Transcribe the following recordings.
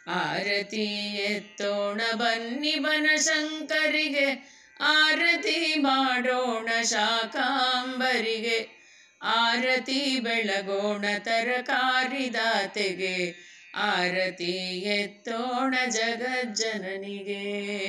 ಆರತಿ ಎತ್ತೋಣ ಬನ್ನಿ ಬನಶಂಕರಿಗೆ ಆರತಿ ಮಾಡೋಣ ಶಾಕಾಂಬರಿಗೆ ಆರತಿ ಬೆಳಗೋಣ ತರಕಾರಿ ದಾತೆಗೆ ಆರತಿ ಎತ್ತೋಣ ಜಗಜ್ಜನನಿಗೆ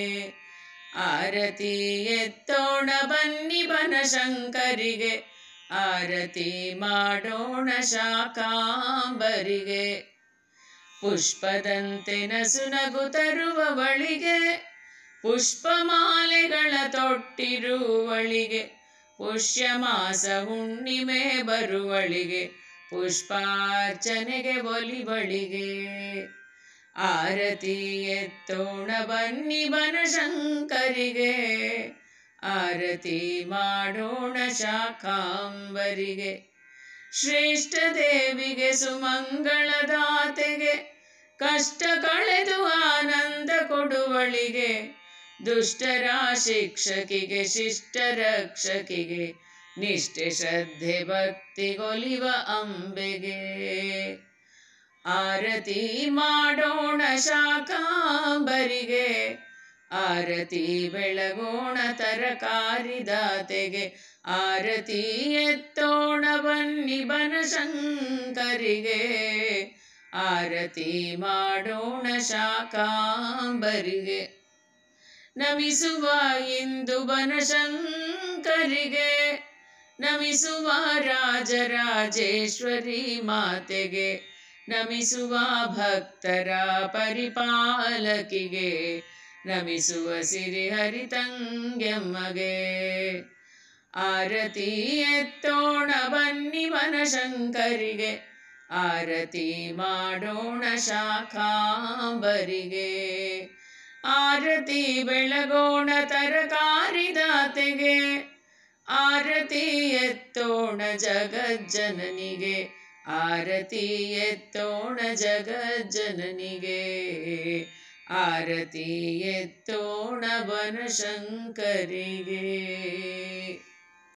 ಆರತಿ ಎತ್ತೋಣ ಬನ್ನಿ ಬನಶಂಕರಿಗೆ ಆರತಿ ಮಾಡೋಣ ಶಾಕಾಂಬರಿಗೆ ಪುಷ್ಪದಂತೆ ನಸುನಗು ತರುವವಳಿಗೆ ಪುಷ್ಪಮಾಲೆಗಳ ತೊಟ್ಟಿರುವಳಿಗೆ ಪುಷ್ಯ ಮಾಸ ಹುಣ್ಣಿಮೆ ಬರುವಳಿಗೆ ಪುಷ್ಪಾರ್ಚನೆಗೆ ಒಲಿವಳಿಗೆ ಆರತಿ ಎತ್ತೋಣ ಬನ್ನಿ ಬನಶಂಕರಿಗೆ ಆರತಿ ಮಾಡೋಣ ಶಾಕಾಂಬರಿಗೆ ಶ್ರೇಷ್ಠ ದೇವಿಗೆ ಸುಮಂಗಳದಾತೆಗೆ ಕಷ್ಟ ಕಳೆದು ಆನಂದ ಕೊಡುವಳಿಗೆ ದುಷ್ಟರ ಶಿಕ್ಷಕಿಗೆ ಶಿಷ್ಟ ರಕ್ಷಕಿಗೆ ನಿಷ್ಠೆ ಶ್ರದ್ಧೆ ಭಕ್ತಿಗೊಲಿವ ಅಂಬೆಗೆ ಆರತಿ ಮಾಡೋಣ ಶಾಕಾಂಬರಿಗೆ ಆರತಿ ಬೆಳಗೋಣ ತರಕಾರಿ ದಾತೆಗೆ ಆರತಿ ಎತ್ತೋಣ ಬನ್ನಿ ಬನಶಂಕರಿಗೆ ಆರತಿ ಮಾಡೋಣ ಶಾಕಾಂಬರಿಗೆ ನಮಿಸುವ ಇಂದು ಬನಶಂಕರಿಗೆ ನಮಿಸುವ ರಾಜರಾಜೇಶ್ವರಿ ಮಾತೆಗೆ ನಮಿಸುವ ಭಕ್ತರ ಪರಿಪಾಲಕಿಗೆ ನಮಿಸುವ ಸಿರಿಹರಿ ತಂಗೆಮ್ಮಗೆ ಆರತಿ ಎತ್ತೋಣ ಬನ್ನಿ ಬನಶಂಕರಿಗೆ ಆರತಿ ಮಾಡೋಣ ಶಾಖಾಂಬರಿಗೆ ಆರತಿ ಬೆಳಗೋಣ ತರಕಾರಿ ದಾತೆಗೆ ಆರತಿ ಎತ್ತೋಣ ಜಗಜ್ಜನನಿಗೆ ಆರತಿ ಎತ್ತೋಣ ಜಗಜ್ಜನನಿಗೆ ಆರತಿ ಎತ್ತೋಣ ಬನಶಂಕರಿಗೆ